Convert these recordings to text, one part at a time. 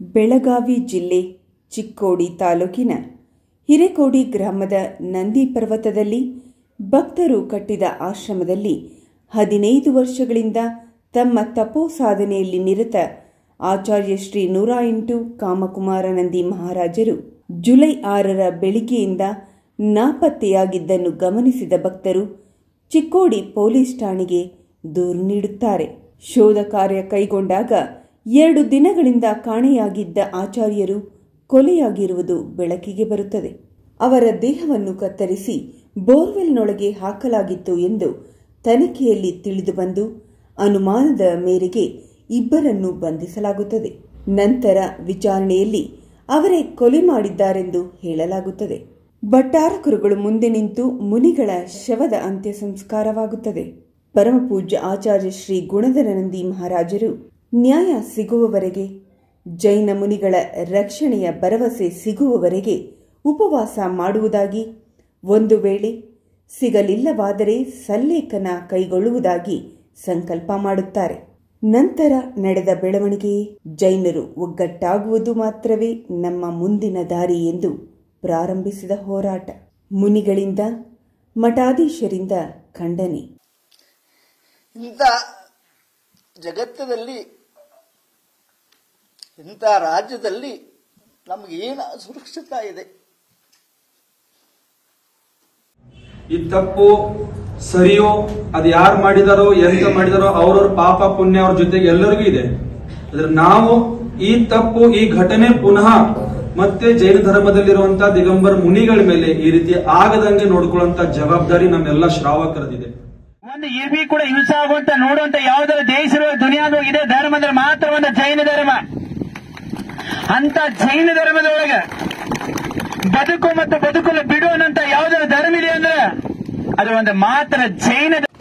ಬೆಳಗಾವಿ ಜಿಲ್ಲೆ ಚಿಕ್ಕೋಡಿ ತಾಲೂಕಿನ ಹಿರೇಕೋಡಿ ಗ್ರಾಮದ ನಂದಿ ಪರ್ವತದಲ್ಲಿ ಭಕ್ತರು ಕಟ್ಟಿದ ಆಶ್ರಮದಲ್ಲಿ ಹದಿನೈದು ವರ್ಷಗಳಿಂದ ತಮ್ಮ ತಪೋ ಸಾಧನೆಯಲ್ಲಿ ನಿರತ ಆಚಾರ್ಯ ಶ್ರೀ ನೂರ ಎಂಟು ಕಾಮಕುಮಾರಾನಂದಿ ಮಹಾರಾಜರು ಜುಲೈ ಆರರ ಬೆಳಿಗ್ಗೆಯಿಂದ ನಾಪತ್ತೆಯಾಗಿದ್ದನ್ನು ಗಮನಿಸಿದ ಭಕ್ತರು ಚಿಕ್ಕೋಡಿ ಪೊಲೀಸ್ ಠಾಣೆಗೆ ದೂರು ನೀಡುತ್ತಾರೆ ಶೋಧ ಕಾರ್ಯ ಕೈಗೊಂಡಾಗ ಎರಡು ದಿನಗಳಿಂದ ಕಾಣೆಯಾಗಿದ್ದ ಆಚಾರ್ಯರು ಕೊಲೆಯಾಗಿರುವುದು ಬೆಳಕಿಗೆ ಬರುತ್ತದೆ ಅವರ ದೇಹವನ್ನು ಕತ್ತರಿಸಿ ಬೋರ್ವೆಲ್ನೊಳಗೆ ಹಾಕಲಾಗಿತ್ತು ಎಂದು ತನಿಖೆಯಲ್ಲಿ ತಿಳಿದುಬಂದು ಅನುಮಾನದ ಮೇರೆಗೆ ಇಬ್ಬರನ್ನು ಬಂಧಿಸಲಾಗುತ್ತದೆ ನಂತರ ವಿಚಾರಣೆಯಲ್ಲಿ ಅವರೇ ಕೊಲೆ ಮಾಡಿದ್ದಾರೆಂದು ಹೇಳಲಾಗುತ್ತದೆ ಭಟ್ಟಾರಕರುಗಳು ಮುಂದೆ ನಿಂತು ಮುನಿಗಳ ಶವದ ಅಂತ್ಯ ಸಂಸ್ಕಾರವಾಗುತ್ತದೆ ಪರಮಪೂಜ್ಯ ಆಚಾರ್ಯ ಶ್ರೀ ಗುಣಧರನಂದಿ ಮಹಾರಾಜರು ನ್ಯಾಯ ಸಿಗುವವರೆಗೆ ಜೈನ ಮುನಿಗಳ ರಕ್ಷಣೆಯ ಭರವಸೆ ಸಿಗುವವರೆಗೆ ಉಪವಾಸ ಮಾಡುವುದಾಗಿ ಒಂದು ವೇಳೆ ಸಿಗಲಿಲ್ಲವಾದರೆ ಸಲ್ಲೇಖನ ಕೈಗೊಳ್ಳುವುದಾಗಿ ಸಂಕಲ್ಪ ಮಾಡುತ್ತಾರೆ ನಂತರ ನಡೆದ ಬೆಳವಣಿಗೆಯೇ ಜೈನರು ಒಗ್ಗಟ್ಟಾಗುವುದು ಮಾತ್ರವೇ ನಮ್ಮ ಮುಂದಿನ ದಾರಿ ಎಂದು ಪ್ರಾರಂಭಿಸಿದ ಹೋರಾಟ ಮುನಿಗಳಿಂದ ಮಠಾಧೀಶರಿಂದ ಖಂಡನೆ ಇಂಥ ಜಗತ್ತದಲ್ಲಿ ಇಂಥ ರಾಜ್ಯದಲ್ಲಿ ನಮ್ಗೆ ಏನು ಸುರಕ್ಷಿತ ಇದೆ ಈ ತಪ್ಪು ಸರಿಯೋ ಅದು ಯಾರು ಮಾಡಿದಾರೋ ಎಂತ ಮಾಡಿದಾರೋ ಅವ್ರವ್ರ ಪಾಪ ಪುಣ್ಯ ಅವ್ರ ಜೊತೆಗೆ ಎಲ್ಲರಿಗೂ ಇದೆ ಆದ್ರೆ ನಾವು ಈ ತಪ್ಪು ಈ ಘಟನೆ ಪುನಃ ಮತ್ತೆ ಜೈನ ಧರ್ಮದಲ್ಲಿರುವಂತಹ ದಿಗಂಬರ ಮುನಿಗಳ ಮೇಲೆ ಈ ರೀತಿ ಆಗದಂಗೆ ನೋಡ್ಕೊಳ್ಳುವಂತ ಜವಾಬ್ದಾರಿ ನಮ್ಮೆಲ್ಲ ಶ್ರಾವಕರದಿದೆ ಒಂದು ಇರ್ಬಿ ಕೂಡ ಹಿಂಸೆ ಆಗುವಂತ ನೋಡುವಂತ ಯಾವ್ದಾದ್ರು ದೇಶದೊಳಗೆ ದುನಿಯಾದ ಇದೆ ಧರ್ಮ ಅಂದ್ರೆ ಮಾತ್ರ ಒಂದು ಜೈನ ಧರ್ಮ ಅಂತ ಜೈನ ಧರ್ಮದೊಳಗ ಬದುಕು ಮತ್ತು ಬದುಕಲು ಬಿಡುವನಂತ ಯಾವ್ದಾದ್ರು ಧರ್ಮ ಇದೆ ಅಂದ್ರೆ ಅದು ಒಂದು ಮಾತ್ರ ಜೈನ ಧರ್ಮ.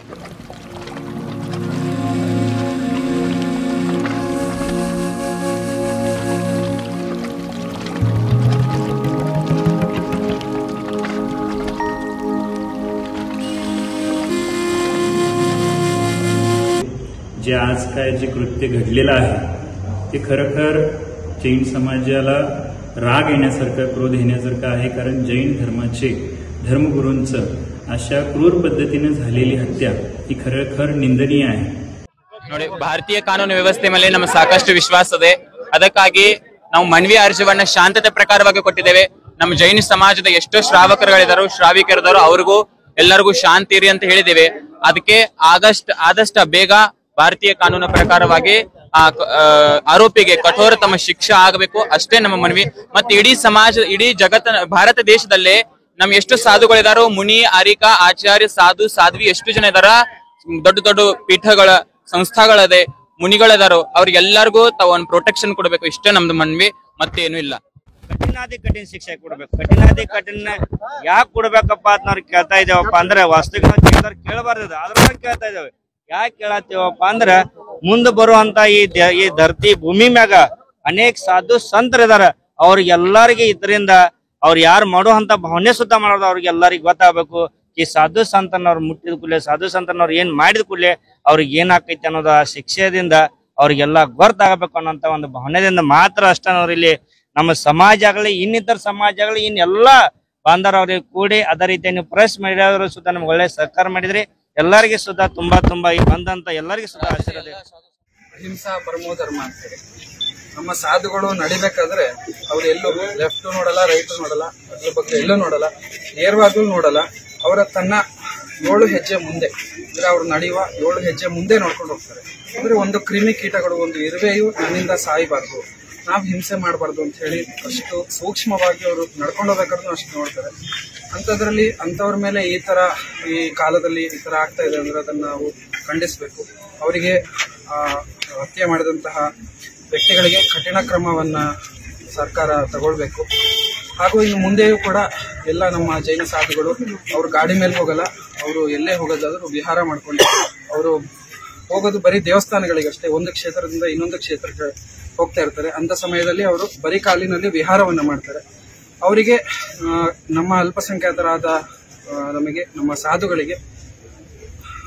जे आज काय जे कृत्य घडलेलं आहे ते खरोखर जैन समाजाला राग येण्यासारखं क्रोध येण्यासारखं आहे कारण जैन धर्माचे धर्मगुरूंचं अशा क्रूर पद्धतीने झालेली हत्या ही खरोखर निंदनीय आहे ನೋಡಿ ಭಾರತೀಯ ಕಾನೂನು ವ್ಯವಸ್ಥೆ ಮೇಲೆ ನಮ್ಮ ಸಾಕಷ್ಟು ವಿಶ್ವಾಸ ಇದೆ ಅದಕ್ಕಾಗಿ ನಾವು ಮನವಿ ಅರ್ಜವನ್ನ ಶಾಂತತೆ ಪ್ರಕಾರವಾಗಿ ಕೊಟ್ಟಿದ್ದೇವೆ ನಮ್ಮ ಜೈನ ಸಮಾಜದ ಎಷ್ಟೋ ಶ್ರಾವಕರುಗಳಿದಾರೋ ಶ್ರಾವಿಕರಿದಾರೋ ಅವ್ರಿಗೂ ಎಲ್ಲರಿಗೂ ಶಾಂತಿ ಇರಿ ಅಂತ ಹೇಳಿದ್ದೇವೆ ಅದಕ್ಕೆ ಆಗಸ್ಟ್ ಆದಷ್ಟು ಬೇಗ ಭಾರತೀಯ ಕಾನೂನು ಪ್ರಕಾರವಾಗಿ ಆ ಕ- ಆ, ಆರೋಪಿಗೆ ಕಠೋರತಮ ಶಿಕ್ಷೆ ಆಗಬೇಕು ಅಷ್ಟೇ ನಮ್ಮ ಮನವಿ ಮತ್ತೆ ಇಡೀ ಸಮಾಜ ಇಡೀ ಜಗತ್ತ ಭಾರತ ದೇಶದಲ್ಲೇ ನಮ್ ಎಷ್ಟು ಸಾಧುಗಳಿದಾರೋ ಮುನಿ ಆರಿಕಾ ಆಚಾರ್ಯ ಸಾಧು ಸಾಧ್ವಿ ಎಷ್ಟು ಜನ ಇದಾರ ದೊಡ್ಡ ದೊಡ್ಡ ಪೀಠಗಳ ಸಂಸ್ಥಾಗಳದೆ ಮುನಿಗಳಿದಾರೋ ಅವ್ರಿಗೆಲ್ಲರಿಗೂ ತಾವು ಒಂದು ಪ್ರೊಟೆಕ್ಷನ್ ಕೊಡಬೇಕು ಇಷ್ಟೇ ನಮ್ದು ಮನ್ವಿ ಮತ್ತೇನು ಇಲ್ಲ ಕಠಿಣಾದಿ ಕಠಿಣ ಶಿಕ್ಷೆ ಕೊಡ್ಬೇಕು ಕಠಿಣಾದಿ ಕಠಿಣ ಯಾಕೆ ಕೊಡ್ಬೇಕಪ್ಪ ಅಂತ ನಾವು ಕೇಳ್ತಾ ಇದ್ದೇವಪ್ಪ ಅಂದ್ರೆ ವಾಸ್ತವಿಕ ನಾವು ಕೇಳಿದ್ರೆ ಕೇಳಬಾರ್ದು ಅದ್ರೊಳಗೆ ಕೇಳ್ತಾ ಇದ್ದೇವೆ ಯಾಕೆ ಕೇಳತ್ತೀವಪ್ಪ ಅಂದ್ರೆ ಮುಂದೆ ಬರುವಂತ ಈ ದ- ಈ ಧರತಿ ಭೂಮಿ ಮ್ಯಾಗ ಅನೇಕ ಸಾಧು ಸಂತರಿದಾರ ಅವ್ರಿಗೆಲ್ಲರಿಗೆ ಇದರಿಂದ ಅವ್ರು ಯಾರು ಮಾಡುವಂತ ಭಾವನೆ ಸುತ್ತ ಮಾಡೋದು ಅವ್ರಿಗೆಲ್ಲರಿಗೆ ಗೊತ್ತಾಗಬೇಕು ಈ ಸಾಧು ಸಂತನವ್ರು ಮುಟ್ಟಿದ ಕೂಡಲೇ ಸಾಧು ಸಂತನವ್ರು ಏನ್ ಮಾಡಿದ ಕೂಡಲೇ ಅವ್ರಿಗೆ ಏನಾಕೈತಿ ಅನ್ನೋದು ಆ ಶಿಕ್ಷೆದಿಂದ ಅವ್ರಿಗೆಲ್ಲ ಗೊತ್ತಾಗಬೇಕು ಅನ್ನೋಂತ ಒಂದು ಭಾವನೆದಿಂದ ಮಾತ್ರ ಅಷ್ಟ ನಾವು ಇಲ್ಲಿ ನಮ್ಮ ಸಮಾಜ ಆಗಲಿ ಇನ್ನಿತರ ಸಮಾಜ ಆಗಲಿ ಇನ್ನೆಲ್ಲ ಬಾಂಧವ್ರ ಅವ್ರಿಗೆ ಕೂಡಿ ಅದೇ ರೀತಿ ನೀವು ಪ್ರೆಸ್ ಮಾಡಿದ್ರು ಸುತ್ತ ನಮ್ಗೆ ಒಳ್ಳೆ ಸಹಕಾರ ಮಾಡಿದ್ರಿ ಎಲ್ಲರಿಗೆ ಸುತ್ತ ತುಂಬಾ ತುಂಬಾ ಈ ಬಂದಂತ ಎಲ್ಲರಿಗೂ ಸುತ್ತ ಆಶೀರ್ವಾದ ಇದೆ. ಅಹಿಂಸಾ ಪರಮೋ ಧರ್ಮ ಅಂತೇಳಿ ನಮ್ಮ ಸಾಧುಗಳು ನಡಿಬೇಕಾದ್ರೆ ಅವ್ರು ಎಲ್ಲೂ ಲೆಫ್ಟ್ ನೋಡಲ್ಲ ರೈಟ್ ನೋಡಲ್ಲ ಅದ್ರ ಬಗ್ಗೆ ಎಲ್ಲೂ ನೋಡಲ್ಲ ನೇರವಾಗ್ಲೂ ನೋಡಲ್ಲ ಅವರ ತನ್ನ ಏಳು ಹೆಜ್ಜೆ ಮುಂದೆ ಅಂದ್ರೆ ಅವ್ರು ನಡೆಯುವ ಏಳು ಹೆಜ್ಜೆ ಮುಂದೆ ನೋಡ್ಕೊಂಡು ಹೋಗ್ತಾರೆ ಅಂದ್ರೆ ಒಂದು ಕ್ರಿಮಿ ಕೀಟಗಳು ಒಂದು ಇರುವೆಯು ನನ್ನಿಂದ ಸಾಯಬಾರ್ದು ನಾವು ಹಿಂಸೆ ಮಾಡಬಾರ್ದು ಅಂತ ಹೇಳಿ ಅಷ್ಟು ಸೂಕ್ಷ್ಮವಾಗಿ ಅವರು ನಡ್ಕೊಂಡು ಹೋಗ್ಬೇಕಾದ್ರೂ ಅಷ್ಟು ನೋಡ್ತಾರೆ ಅಂಥದ್ರಲ್ಲಿ ಅಂಥವ್ರ ಮೇಲೆ ಈ ತರ ಈ ಕಾಲದಲ್ಲಿ ಈ ತರ ಆಗ್ತಾ ಇದೆ ಅಂದ್ರೆ ಅದನ್ನ ನಾವು ಖಂಡಿಸಬೇಕು ಅವರಿಗೆ ಆ, ಹತ್ಯೆ ಮಾಡಿದಂತಹ ವ್ಯಕ್ತಿಗಳಿಗೆ ಕಠಿಣ ಕ್ರಮವನ್ನ ಸರ್ಕಾರ ತಗೊಳ್ಬೇಕು ಹಾಗೂ ಇನ್ನು ಮುಂದೆಯೂ ಕೂಡ ಎಲ್ಲ ನಮ್ಮ ಜೈನ ಸಾಧುಗಳು ಅವರು ಗಾಡಿ ಮೇಲೆ ಹೋಗಲ್ಲ ಅವರು ಎಲ್ಲೇ ಹೋಗೋದಾದ್ರೂ ವಿಹಾರ ಮಾಡ್ಕೊಂಡು ಅವರು ಹೋಗೋದು ಬರೀ ದೇವಸ್ಥಾನಗಳಿಗಷ್ಟೇ ಒಂದು ಕ್ಷೇತ್ರದಿಂದ ಇನ್ನೊಂದು ಕ್ಷೇತ್ರಕ್ಕೆ ಹೋಗ್ತಾ ಇರ್ತಾರೆ ಅಂತ ಸಮಯದಲ್ಲಿ ಅವರು ಬರೀ ಕಾಲಿನಲ್ಲಿ ವಿಹಾರವನ್ನ ಮಾಡ್ತಾರೆ ಅವರಿಗೆ ಆ, ನಮ್ಮ ಅಲ್ಪಸಂಖ್ಯಾತರಾದ ಆ, ನಮಗೆ ನಮ್ಮ ಸಾಧುಗಳಿಗೆ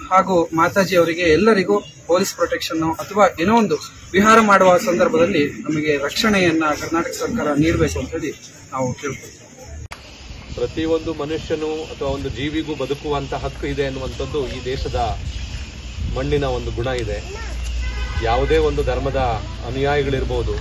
ಹಾಗೂ ಮಾತಾಜಿ ಅವರಿಗೆ ಎಲ್ಲರಿಗೂ ಪೊಲೀಸ್ ಪ್ರೊಟೆಕ್ಷನ್ ಅಥವಾ ಏನೋ ಒಂದು ವಿಹಾರ ಮಾಡುವ ಸಂದರ್ಭದಲ್ಲಿ ನಮಗೆ ರಕ್ಷಣೆಯನ್ನ ಕರ್ನಾಟಕ ಸರ್ಕಾರ ನೀಡಬೇಕು ಅಂತ ಹೇಳಿ ನಾವು ಕೇಳ್ಕೊಳ್ತೀವಿ ಪ್ರತಿಯೊಂದು ಮನುಷ್ಯನು ಅಥವಾ ಒಂದು ಜೀವಿಗೂ ಬದುಕುವಂತ ಹಕ್ಕು ಇದೆ ಅನ್ನುವಂಥದ್ದು ಈ ದೇಶದ ಮಣ್ಣಿನ ಒಂದು ಗುಣ ಇದೆ ಯಾವುದೇ ಒಂದು ಧರ್ಮದ ಅನುಯಾಯಿಗಳಿರ್ಬೋದು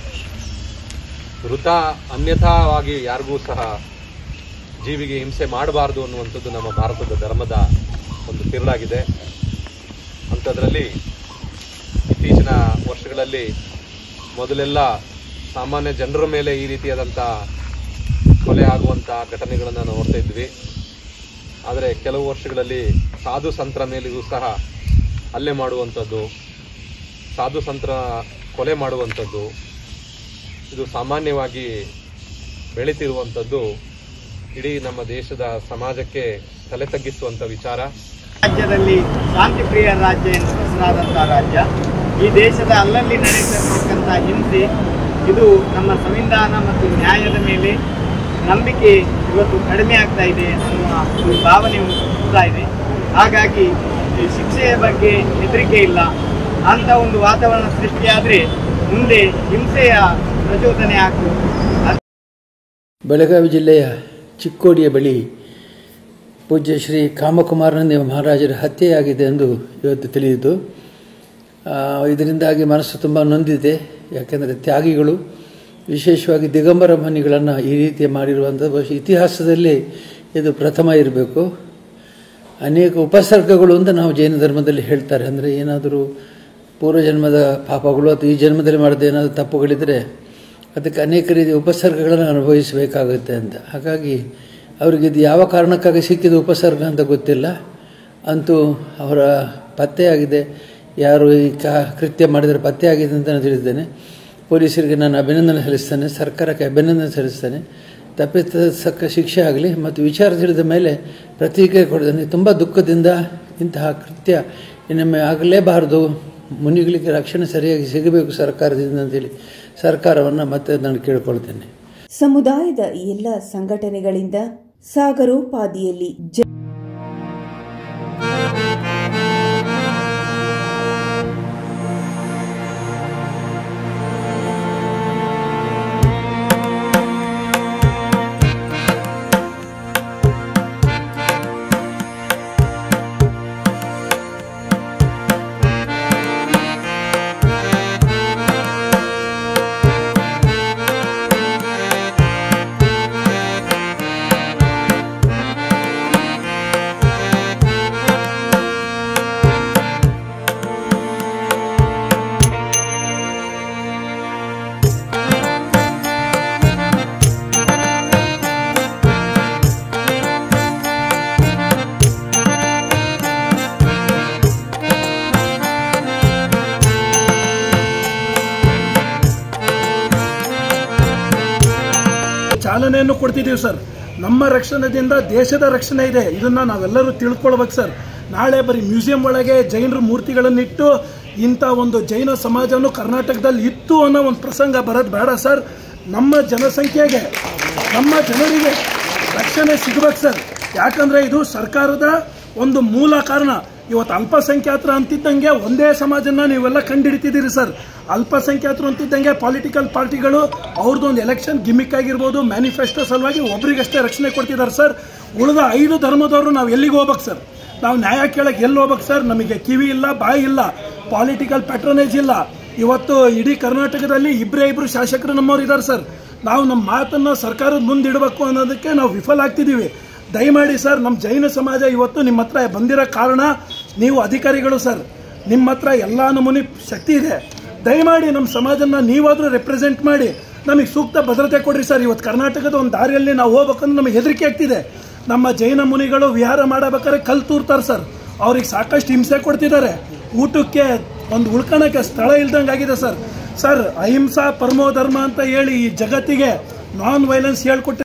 ವೃತ ಅನ್ಯಥಾವಾಗಿ ಯಾರಿಗೂ ಸಹ ಜೀವಿಗೆ ಹಿಂಸೆ ಮಾಡಬಾರದು ಅನ್ನುವಂಥದ್ದು ನಮ್ಮ ಭಾರತದ ಧರ್ಮದ ಒಂದು ತಿರುಳಾಗಿದೆ ಅಂಥದ್ರಲ್ಲಿ ಇತ್ತೀಚಿನ ವರ್ಷಗಳಲ್ಲಿ ಮೊದಲೆಲ್ಲ ಸಾಮಾನ್ಯ ಜನರ ಮೇಲೆ ಈ ರೀತಿಯಾದಂಥ ಕೊಲೆ ಆಗುವಂಥ ಘಟನೆಗಳನ್ನು ನೋಡ್ತಾ ಇದ್ವಿ ಆದರೆ ಕೆಲವು ವರ್ಷಗಳಲ್ಲಿ ಸಾಧು ಸಂತರ ಮೇಲೆಯೂ ಸಹ ಹಲ್ಲೆ ಮಾಡುವಂಥದ್ದು ಸಾಧು ಸಂತರ ಕೊಲೆ ಮಾಡುವಂಥದ್ದು ಇದು ಸಾಮಾನ್ಯವಾಗಿ ಬೆಳೀತಿರುವಂಥದ್ದು ಇಡೀ ನಮ್ಮ ದೇಶದ ಸಮಾಜಕ್ಕೆ ತಲೆ ತಗ್ಗಿಸುವಂಥ ವಿಚಾರ ರಾಜ್ಯದಲ್ಲಿ ಶಾಂತಿಪ್ರಿಯ ರಾಜ್ಯ ಎಂದು ಹೆಸರಾದಂತಹ ರಾಜ್ಯ ಈ ದೇಶದ ಅಲ್ಲಲ್ಲಿ ನಡೆಯತಕ್ಕಂಥ ಹಿಂಸೆ ಇದು ನಮ್ಮ ಸಂವಿಧಾನ ಮತ್ತು ನ್ಯಾಯದ ಮೇಲೆ ನಂಬಿಕೆ ಇವತ್ತು ಕಡಿಮೆ ಆಗ್ತಾ ಇದೆ ಅನ್ನುವ ಒಂದು ಭಾವನೆ ಹುಟ್ಟುತ್ತಾ ಇದೆ ಹಾಗಾಗಿ ಈ ಶಿಕ್ಷೆಯ ಬಗ್ಗೆ ಹೆದರಿಕೆ ಇಲ್ಲ ಅಂತ ಒಂದು ವಾತಾವರಣ ಸೃಷ್ಟಿಯಾದರೆ ಮುಂದೆ ಹಿಂಸೆಯ ಪ್ರಚೋದನೆ ಆಗ್ತದೆ ಬೆಳಗಾವಿ ಜಿಲ್ಲೆಯ ಚಿಕ್ಕೋಡಿಯ ಬಳಿ ಪೂಜ್ಯ ಶ್ರೀ ಕಾಮಕುಮಾರನಂದ ಮಹಾರಾಜರ ಹತ್ಯೆಯಾಗಿದೆ ಎಂದು ಇವತ್ತು ತಿಳಿದಿದ್ದು ಆ, ಇದರಿಂದಾಗಿ ಮನಸ್ಸು ತುಂಬ ನೊಂದಿದೆ ಯಾಕೆಂದರೆ ತ್ಯಾಗಿಗಳು ವಿಶೇಷವಾಗಿ ದಿಗಂಬರ ಮನಿಗಳನ್ನು ಈ ರೀತಿ ಮಾಡಿರುವಂಥ ಬಹುಶಃ ಇತಿಹಾಸದಲ್ಲಿ ಇದು ಪ್ರಥಮ ಇರಬೇಕು ಅನೇಕ ಉಪಸರ್ಗಗಳು ಅಂತ ನಾವು ಜೈನ ಧರ್ಮದಲ್ಲಿ ಹೇಳ್ತಾರೆ ಅಂದರೆ ಏನಾದರೂ ಪೂರ್ವಜನ್ಮದ ಪಾಪಗಳು ಅಥವಾ ಈ ಜನ್ಮದಲ್ಲಿ ಮಾಡಿದ ಏನಾದರೂ ತಪ್ಪುಗಳಿದ್ದರೆ ಅದಕ್ಕೆ ಅನೇಕ ರೀತಿಯ ಉಪಸರ್ಗಗಳನ್ನು ಅನುಭವಿಸಬೇಕಾಗುತ್ತೆ ಅಂತ ಹಾಗಾಗಿ ಅವರಿಗೆ ಇದು ಯಾವ ಕಾರಣಕ್ಕಾಗಿ ಸಿಕ್ಕಿದ ಉಪಸರ್ಗ ಅಂತ ಗೊತ್ತಿಲ್ಲ ಅಂತೂ ಅವರ ಪತ್ತೆಯಾಗಿದೆ ಯಾರು ಈ ಕಾ ಕೃತ್ಯ ಮಾಡಿದರೆ ಪತ್ತೆಯಾಗಿದೆ ಅಂತ ನಾನು ತಿಳಿದ್ದೇನೆ ಪೊಲೀಸರಿಗೆ ನಾನು ಅಭಿನಂದನೆ ಸಲ್ಲಿಸ್ತೇನೆ ಸರ್ಕಾರಕ್ಕೆ ಅಭಿನಂದನೆ ಸಲ್ಲಿಸ್ತೇನೆ ತಪ್ಪಿತಕ್ಕ ಶಿಕ್ಷೆ ಆಗಲಿ ಮತ್ತು ವಿಚಾರ ತಿಳಿದ ಮೇಲೆ ಪ್ರತಿಕ್ರಿಯೆ ಕೊಡ್ತೇನೆ ತುಂಬ ದುಃಖದಿಂದ ಇಂತಹ ಕೃತ್ಯ ಇನ್ನೊಮ್ಮೆ ಆಗಲೇಬಾರದು ಮುನಿಗಳಿಗೆ ರಕ್ಷಣೆ ಸರಿಯಾಗಿ ಸಿಗಬೇಕು ಸರ್ಕಾರದಿಂದ ಅಂತೇಳಿ ಸರ್ಕಾರವನ್ನು ಮತ್ತೆ ನಾನು ಕೇಳ್ಕೊಳ್ತೇನೆ ಸಮುದಾಯದ ಎಲ್ಲ ಸಂಘಟನೆಗಳಿಂದ ಸಾಗರೋಪಾದಿಯಲ್ಲಿ ಜ ಚಾಲನೆಯನ್ನು ಕೊಡ್ತಿದ್ದೀವಿ ಸರ್ ನಮ್ಮ ರಕ್ಷಣೆಯಿಂದ ದೇಶದ ರಕ್ಷಣೆ ಇದೆ ಇದನ್ನ ನಾವೆಲ್ಲರೂ ತಿಳ್ಕೊಳ್ಬೇಕು ಸರ್ ನಾಳೆ ಬರೀ ಮ್ಯೂಸಿಯಂ ಒಳಗೆ ಜೈನರ ಮೂರ್ತಿಗಳನ್ನಿಟ್ಟು ಇಂಥ ಒಂದು ಜೈನ ಸಮಾಜನು ಕರ್ನಾಟಕದಲ್ಲಿ ಇತ್ತು ಅನ್ನೋ ಒಂದು ಪ್ರಸಂಗ ಬರೋದು ಬೇಡ ಸರ್ ನಮ್ಮ ಜನಸಂಖ್ಯೆಗೆ ನಮ್ಮ ಜನರಿಗೆ ರಕ್ಷಣೆ ಸಿಗ್ಬೇಕು ಸರ್ ಯಾಕಂದ್ರೆ ಇದು ಸರ್ಕಾರದ ಒಂದು ಮೂಲ ಕಾರಣ ಇವತ್ತು ಅಲ್ಪಸಂಖ್ಯಾತರ ಅಂತಿದ್ದಂಗೆ ಒಂದೇ ಸಮಾಜನ ನೀವೆಲ್ಲ ಕಂಡುಹಿಡಿತಿದ್ದೀರಿ ಸರ್ ಅಲ್ಪಸಂಖ್ಯಾತರು ಅಂತಿದ್ದಂಗೆ ಪೊಲಿಟಿಕಲ್ ಪಾರ್ಟಿಗಳು ಅವ್ರದ್ದೊಂದು ಎಲೆಕ್ಷನ್ ಗಿಮಿಕ್ ಆಗಿರ್ಬೋದು ಮ್ಯಾನಿಫೆಸ್ಟೋ ಸಲುವಾಗಿ ಒಬ್ರಿಗಷ್ಟೇ ರಕ್ಷಣೆ ಕೊಡ್ತಿದ್ದಾರೆ ಸರ್ ಉಳಿದ ಐದು ಧರ್ಮದವರು ನಾವು ಎಲ್ಲಿಗೆ ಹೋಗ್ಬೇಕು ಸರ್ ನಾವು ನ್ಯಾಯ ಕೇಳಕ್ಕೆ ಎಲ್ಲಿ ಹೋಗ್ಬೇಕು ಸರ್ ನಮಗೆ ಕಿವಿ ಇಲ್ಲ ಬಾಯಿ ಇಲ್ಲ ಪಾಲಿಟಿಕಲ್ ಪ್ಯಾಟ್ರನೇಜ್ ಇಲ್ಲ ಇವತ್ತು ಇಡೀ ಕರ್ನಾಟಕದಲ್ಲಿ ಇಬ್ಬರೇ ಇಬ್ಬರು ಶಾಸಕರು ನಮ್ಮವ್ರು ಇದ್ದಾರೆ ಸರ್ ನಾವು ನಮ್ಮ ಮಾತನ್ನ ಸರ್ಕಾರದ ಮುಂದಿಡಬೇಕು ಅನ್ನೋದಕ್ಕೆ ನಾವು ವಿಫಲ ಆಗ್ತಿದ್ದೀವಿ ದಯಮಾಡಿ ಸರ್ ನಮ್ಮ ಜೈನ ಸಮಾಜ ಇವತ್ತು ನಿಮ್ಮ ಹತ್ರ ಬಂದಿರೋ ಕಾರಣ ನೀವು ಅಧಿಕಾರಿಗಳು ಸರ್ ನಿಮ್ಮ ಹತ್ರ ಎಲ್ಲ ನಮೂನಿ ಶಕ್ತಿ ಇದೆ ದಯಮಾಡಿ ನಮ್ಮ ಸಮಾಜನ ನೀವಾದರೂ ರೆಪ್ರೆಸೆಂಟ್ ಮಾಡಿ ನಮಗೆ ಸೂಕ್ತ ಭದ್ರತೆ ಕೊಡ್ರಿ ಸರ್ ಇವತ್ತು ಕರ್ನಾಟಕದ ಒಂದು ದಾರಿಯಲ್ಲಿ ನಾವು ಹೋಗ್ಬೇಕಂದ್ರೆ ನಮಗೆ ಹೆದರಿಕೆ ಆಗ್ತಿದೆ ನಮ್ಮ ಜೈನ ಮುನಿಗಳು ವಿಹಾರ ಮಾಡಬೇಕಾದ್ರೆ ಕಲ್ ತೂರ್ತಾರೆ ಸರ್ ಅವ್ರಿಗೆ ಸಾಕಷ್ಟು ಹಿಂಸೆ ಕೊಡ್ತಿದ್ದಾರೆ ಊಟಕ್ಕೆ ಒಂದು ಉಳ್ಕೊಳಕ್ಕೆ ಸ್ಥಳ ಇಲ್ದಂಗೆ ಆಗಿದೆ ಸರ್ ಸರ್ ಅಹಿಂಸಾ ಪರಮೋ ಧರ್ಮ ಅಂತ ಹೇಳಿ ಈ ಜಗತ್ತಿಗೆ ನಾನ್ ವೈಲೆನ್ಸ್ ಹೇಳ್ಕೊಟ್ಟು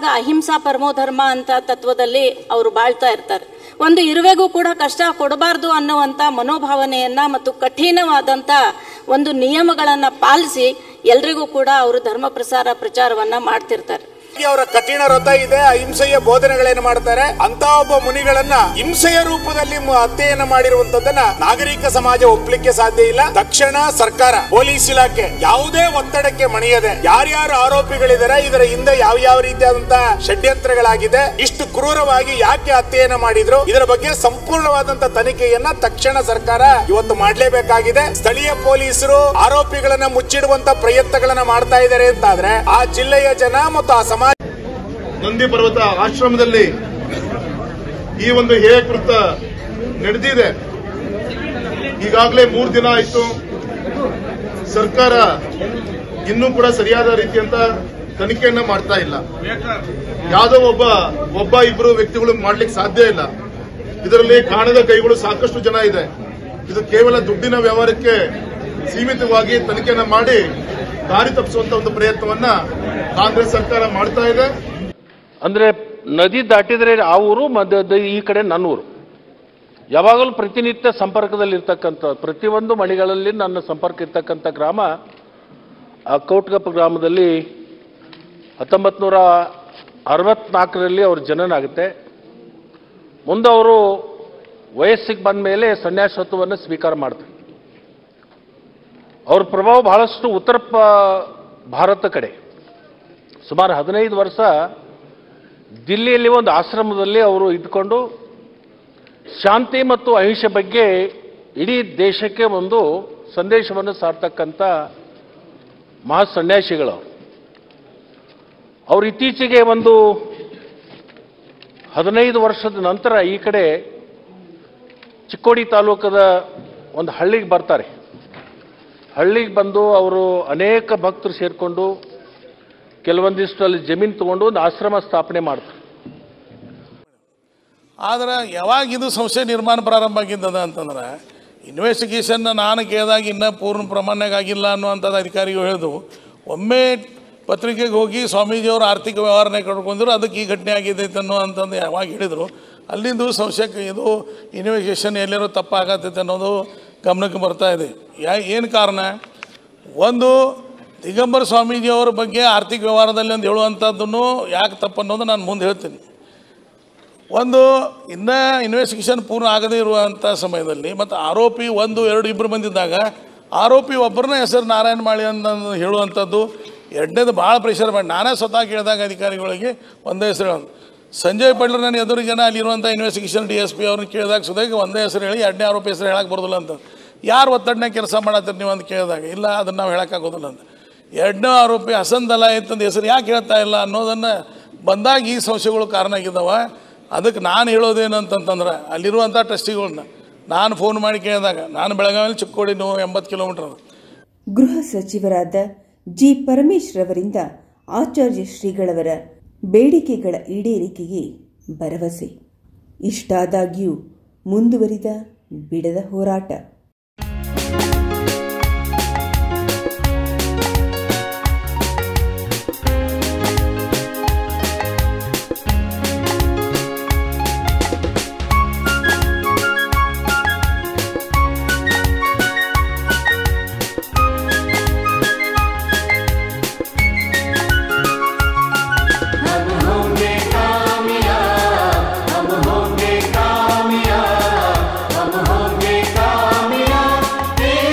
ಯಾವಾಗ ಅಹಿಂಸಾ ಪರಮೋಧರ್ಮ ಅಂತ ತತ್ವದಲ್ಲಿ ಅವರು ಬಾಳ್ತಾ ಇರ್ತಾರೆ ಒಂದು ಇರುವೆಗೂ ಕೂಡ ಕಷ್ಟ ಕೊಡಬಾರ್ದು ಅನ್ನುವಂತ ಮನೋಭಾವನೆಯನ್ನ ಮತ್ತು ಕಠಿಣವಾದಂತ ಒಂದು ನಿಯಮಗಳನ್ನ ಪಾಲಿಸಿ ಎಲ್ರಿಗೂ ಕೂಡ ಅವರು ಧರ್ಮ ಪ್ರಸಾರ ಪ್ರಚಾರವನ್ನ ಮಾಡ್ತಿರ್ತಾರೆ ಅವರ ಕಠಿಣ ವ್ರತ ಇದೆ ಅಹಿಂಸೆಯ ಬೋಧನೆಗಳೇನು ಮಾಡ್ತಾರೆ ಅಂತ ಒಬ್ಬ ಮುನಿಗಳನ್ನ ಹಿಂಸೆಯ ರೂಪದಲ್ಲಿ ಮ- ಹತ್ಯೆಯನ್ನ ಮಾಡಿರುವಂತದನ್ನ ನಾಗರಿಕ ಸಮಾಜ ಒಪ್ಲಿಕ್ಕೆ ಸಾಧ್ಯ ಇಲ್ಲ ತಕ್ಷಣ ಸರ್ಕಾರ ಪೊಲೀಸ್ ಇಲಾಖೆ ಯಾವುದೇ ಒತ್ತಡಕ್ಕೆ ಮಣಿಯದೆ ಯಾರ್ಯಾರು ಆರೋಪಿಗಳಿದ್ದಾರೆ ಇದರ ಹಿಂದೆ ಯಾವ ಯಾವ ರೀತಿಯಾದಂತಹ ಷಡ್ಯಂತ್ರಗಳಾಗಿದೆ ಇಷ್ಟು ಕ್ರೂರವಾಗಿ ಯಾಕೆ ಹತ್ಯೆಯನ್ನ ಮಾಡಿದ್ರು ಇದರ ಬಗ್ಗೆ ಸಂಪೂರ್ಣವಾದಂತ ತನಿಖೆಯನ್ನ ತಕ್ಷಣ ಸರ್ಕಾರ ಇವತ್ತು ಮಾಡಲೇಬೇಕಾಗಿದೆ ಸ್ಥಳೀಯ ಪೊಲೀಸರು ಆರೋಪಿಗಳನ್ನ ಮುಚ್ಚಿಡುವಂತ ಪ್ರಯತ್ನಗಳನ್ನ ಮಾಡ್ತಾ ಇದ್ದಾರೆ ಅಂತಾದ್ರೆ ಆ ಜಿಲ್ಲೆಯ ಜನ ಮತ್ತು ಆ ಸಮಾಜ ನಂದಿ ಪರ್ವತ ಆಶ್ರಮದಲ್ಲಿ ಈ ಒಂದು ಹೇಯ ಕೃತ ನಡೆದಿದೆ ಈಗಾಗಲೇ ಮೂರು ದಿನ ಆಯಿತು ಸರ್ಕಾರ ಇನ್ನೂ ಕೂಡ ಸರಿಯಾದ ರೀತಿಯಂತ ತನಿಖೆಯನ್ನ ಮಾಡ್ತಾ ಇಲ್ಲ ಯಾವುದೋ ಒಬ್ಬ ಒಬ್ಬ ಇಬ್ಬರು ವ್ಯಕ್ತಿಗಳು ಮಾಡ್ಲಿಕ್ಕೆ ಸಾಧ್ಯ ಇಲ್ಲ ಇದರಲ್ಲಿ ಕಾಣದ ಕೈಗಳು ಸಾಕಷ್ಟು ಜನ ಇದೆ ಇದು ಕೇವಲ ದುಡ್ಡಿನ ವ್ಯವಹಾರಕ್ಕೆ ಸೀಮಿತವಾಗಿ ತನಿಖೆಯನ್ನ ಮಾಡಿ ದಾರಿ ತಪ್ಪಿಸುವಂತ ಒಂದು ಪ್ರಯತ್ನವನ್ನ ಕಾಂಗ್ರೆಸ್ ಸರ್ಕಾರ ಮಾಡ್ತಾ ಇದೆ ಅಂದ್ರೆ ನದಿ ದಾಟಿದ್ರೆ ಆ ಊರು ಮಧ್ಯ ದ- ಈ ಕಡೆ ನನ್ನ ಊರು ಯಾವಾಗಲೂ ಪ್ರತಿನಿತ್ಯ ಸಂಪರ್ಕದಲ್ಲಿ ಇರ್ತಕ್ಕಂಥ ಪ್ರತಿಯೊಂದು ಮಣಿಗಳಲ್ಲಿ ನನ್ನ ಸಂಪರ್ಕ ಇರ್ತಕ್ಕಂಥ ಗ್ರಾಮ ಆ ಕೌಟ್ಗಪ್ಪ ಗ್ರಾಮದಲ್ಲಿ ಹತ್ತೊಂಬತ್ತು ನೂರ ಅರವತ್ನಾಲ್ಕರಲ್ಲಿ ಅವ್ರ ಜನನ ಆಗುತ್ತೆ ಮುಂದೆ ಅವರು ವಯಸ್ಸಿಗೆ ಬಂದ ಮೇಲೆ ಸನ್ಯಾಸತ್ವವನ್ನು ಸ್ವೀಕಾರ ಮಾಡ್ತಾರೆ ಅವ್ರ ಪ್ರಭಾವ ಬಹಳಷ್ಟು ಉತ್ತರ ಪ- ಭಾರತ ಕಡೆ ಸುಮಾರು ಹದಿನೈದು ವರ್ಷ ದಿಲ್ಲಿಯಲ್ಲಿ ಒಂದು ಆಶ್ರಮದಲ್ಲಿ ಅವರು ಇದ್ಕೊಂಡು ಶಾಂತಿ ಮತ್ತು ಅಹಿಂಸೆ ಬಗ್ಗೆ ಇಡೀ ದೇಶಕ್ಕೆ ಒಂದು ಸಂದೇಶವನ್ನು ಸಾರ್ತಕ್ಕಂಥ ಮಹಾ ಸನ್ಯಾಸಿಗಳು ಅವರು. ಅವರು ಇತ್ತೀಚೆಗೆ ಒಂದು ಹದಿನೈದು ವರ್ಷದ ನಂತರ ಈ ಕಡೆ ಚಿಕ್ಕೋಡಿ ತಾಲೂಕದ ಒಂದು ಹಳ್ಳಿಗೆ ಬರ್ತಾರೆ ಹಳ್ಳಿಗೆ ಬಂದು ಅವರು ಅನೇಕ ಭಕ್ತರು ಸೇರಿಕೊಂಡು ಕೆಲವೊಂದಿಷ್ಟು ಅಲ್ಲಿ ಜಮೀನು ತಗೊಂಡು ಒಂದು ಆಶ್ರಮ ಸ್ಥಾಪನೆ ಮಾಡ್ತಾರೆ ಆದ್ರೆ ಯಾವಾಗ ಇದು ಸಂಶಯ ನಿರ್ಮಾಣ ಪ್ರಾರಂಭ ಆಗಿದ್ದದ ಅಂತಂದ್ರೆ ಇನ್ವೆಸ್ಟಿಗೇಷನ್ ನಾನು ಕೇಳಿದಾಗ ಇನ್ನೂ ಪೂರ್ಣ ಪ್ರಮಾಣದಾಗ ಆಗಿಲ್ಲ ಅನ್ನುವಂಥದ್ದು ಅಧಿಕಾರಿಗಳು ಹೇಳಿದು ಒಮ್ಮೆ ಪತ್ರಿಕೆಗೆ ಹೋಗಿ ಸ್ವಾಮೀಜಿಯವರು ಆರ್ಥಿಕ ವ್ಯವಹಾರನೇ ಕಳ್ಕೊಂಡ್ರು ಅದಕ್ಕೆ ಈ ಘಟನೆ ಆಗಿದೆ ಅನ್ನುವಂಥದ್ದು ಯಾವಾಗ ಹೇಳಿದರು ಅಲ್ಲಿಂದು ಸಂಶಯಕ್ಕೆ ಇದು ಇನ್ವೆಸ್ಟಿಗೇಷನ್ ಎಲ್ಲರೂ ತಪ್ಪಾಗತ್ತೈತೆ ಅನ್ನೋದು ಗಮನಕ್ಕೆ ಬರ್ತಾ ಇದೆ ಯಾ ಏನು ಕಾರಣ ಒಂದು ದಿಗಂಬರ ಸ್ವಾಮೀಜಿಯವರ ಬಗ್ಗೆ ಆರ್ಥಿಕ ವ್ಯವಹಾರದಲ್ಲಿ ಒಂದು ಹೇಳುವಂಥದ್ದನ್ನು ಯಾಕೆ ತಪ್ಪು ಅನ್ನೋದು ನಾನು ಮುಂದೆ ಹೇಳ್ತೀನಿ ಒಂದು ಇನ್ನೂ ಇನ್ವೆಸ್ಟಿಗೇಷನ್ ಪೂರ್ಣ ಆಗದೇ ಇರುವಂಥ ಸಮಯದಲ್ಲಿ ಮತ್ತು ಆರೋಪಿ ಒಂದು ಎರಡು ಇಬ್ಬರು ಬಂದಿದ್ದಾಗ ಆರೋಪಿ ಒಬ್ಬರನ್ನ ಹೆಸರು ನಾರಾಯಣ ಮಾಳಿ ಅಂತ ಹೇಳುವಂಥದ್ದು ಎರಡನೇದು ಭಾಳ ಪ್ರೆಷರ್ ಮಾಡಿ ನಾನೇ ಸ್ವತಃ ಕೇಳಿದಾಗ ಅಧಿಕಾರಿಗಳಿಗೆ ಒಂದೇ ಹೆಸರು ಹೇಳೋದು ಸಂಜಯ್ ಪಡ್ಲರ್ ನನ್ನ ಎದುರು ಜನ ಅಲ್ಲಿರುವಂಥ ಇನ್ವೆಸ್ಟಿಗೇಷನ್ ಡಿ ಎಸ್ ಪಿ ಅವ್ರನ್ನ ಕೇಳಿದಾಗ ಸುಧಾಗಿ ಒಂದೇ ಹೆಸರು ಹೇಳಿ ಎರಡನೇ ಆರೋಪಿ ಹೆಸರು ಹೇಳಕ್ಕೆ ಬರೋದಿಲ್ಲ ಅಂತ ಯಾರು ಒತ್ತಡನೆ ಕೆಲಸ ಮಾಡತ್ತೀರಿ ನೀವು ಅಂತ ಕೇಳಿದಾಗ ಇಲ್ಲ ಅದನ್ನು ನಾವು ಹೇಳೋಕ್ಕಾಗೋದಿಲ್ಲ ಅಂತ ಎರಡನೇ ಆರೋಪಿ ಹಸನ್ ದಲಾಯಿತ್ ಅಂತ ಹೆಸರು ಯಾಕೆ ಹೇಳ್ತಾ ಇಲ್ಲ ಅನ್ನೋದನ್ನು ಬಂದಾಗ ಈ ಸಂಶಯಗಳು ಕಾರಣ ಆಗಿದ್ದಾವ ಅದಕ್ಕೆ ನಾನು ಹೇಳೋದೇನು ಅಂತಂತಂದ್ರೆ ಅಲ್ಲಿರುವಂಥ ಟ್ರಸ್ಟಿಗಳನ್ನ ನಾನು ಫೋನ್ ಮಾಡಿ ಕೇಳಿದಾಗ ನಾನು ಬೆಳಗಾವಿಯಲ್ಲಿ ಚಿಕ್ಕೋಡಿ ನೋ ಎಂಬತ್ತು ಕಿಲೋಮೀಟರ್ ಅದು ಗೃಹ ಸಚಿವರಾದ ಜಿ ಪರಮೇಶ್ ರವರಿಂದ ಆಚಾರ್ಯ ಶ್ರೀಗಳವರ ಬೇಡಿಕೆಗಳ ಈಡೇರಿಕೆಗೆ ಭರವಸೆ ಇಷ್ಟಾದಾಗ್ಯೂ ಮುಂದುವರಿದ ಬಿಡದ ಹೋರಾಟ हम होंगे कामयाब हम होंगे कामयाब हम होंगे कामयाब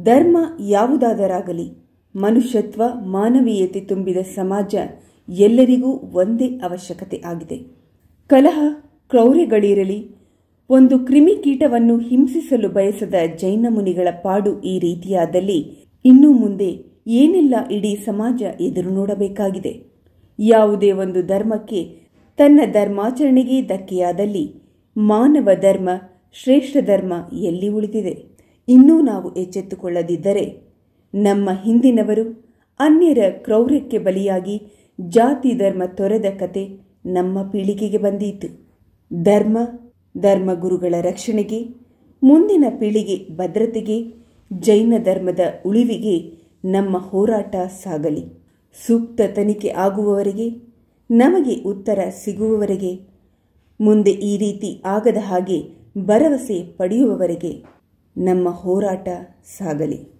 ಧರ್ಮ ಯಾವುದಾದರಾಗಲಿ ಮನುಷ್ಯತ್ವ ಮಾನವೀಯತೆ ತುಂಬಿದ ಸಮಾಜ ಎಲ್ಲರಿಗೂ ಒಂದೇ ಅವಶ್ಯಕತೆ ಆಗಿದೆ ಕಲಹ ಕ್ರೌರ್ಯಗಳಿರಲಿ ಒಂದು ಕ್ರಿಮಿಕೀಟವನ್ನು ಹಿಂಸಿಸಲು ಬಯಸದ ಜೈನ ಮುನಿಗಳ ಪಾಡು ಈ ರೀತಿಯಾದಲ್ಲಿ ಇನ್ನು ಮುಂದೆ ಏನೆಲ್ಲ ಇಡೀ ಸಮಾಜ ಎದುರು ನೋಡಬೇಕಾಗಿದೆ ಯಾವುದೇ ಒಂದು ಧರ್ಮಕ್ಕೆ ತನ್ನ ಧರ್ಮಾಚರಣೆಗೆ ಧಕ್ಕೆಯಾದಲ್ಲಿ ಮಾನವ ಧರ್ಮ ಶ್ರೇಷ್ಠ ಧರ್ಮ ಎಲ್ಲಿ ಉಳಿದಿದೆ ಇನ್ನೂ ನಾವು ಎಚ್ಚೆತ್ತುಕೊಳ್ಳದಿದ್ದರೆ ನಮ್ಮ ಹಿಂದಿನವರು ಅನ್ಯರ ಕ್ರೌರ್ಯಕ್ಕೆ ಬಲಿಯಾಗಿ ಜಾತಿ ಧರ್ಮ ತೊರೆದ ಕತೆ ನಮ್ಮ ಪೀಳಿಗೆಗೆ ಬಂದೀತು ಧರ್ಮ ಧರ್ಮಗುರುಗಳ ರಕ್ಷಣೆಗೆ ಮುಂದಿನ ಪೀಳಿಗೆ ಭದ್ರತೆಗೆ ಜೈನ ಧರ್ಮದ ಉಳಿವಿಗೆ ನಮ್ಮ ಹೋರಾಟ ಸಾಗಲಿ ಸೂಕ್ತ ತನಿಖೆ ಆಗುವವರೆಗೆ ನಮಗೆ ಉತ್ತರ ಸಿಗುವವರೆಗೆ ಮುಂದೆ ಈ ರೀತಿ ಆಗದ ಹಾಗೆ ಭರವಸೆ ಪಡೆಯುವವರೆಗೆ ನಮ್ಮ ಹೋರಾಟ ಸಾಗಲಿ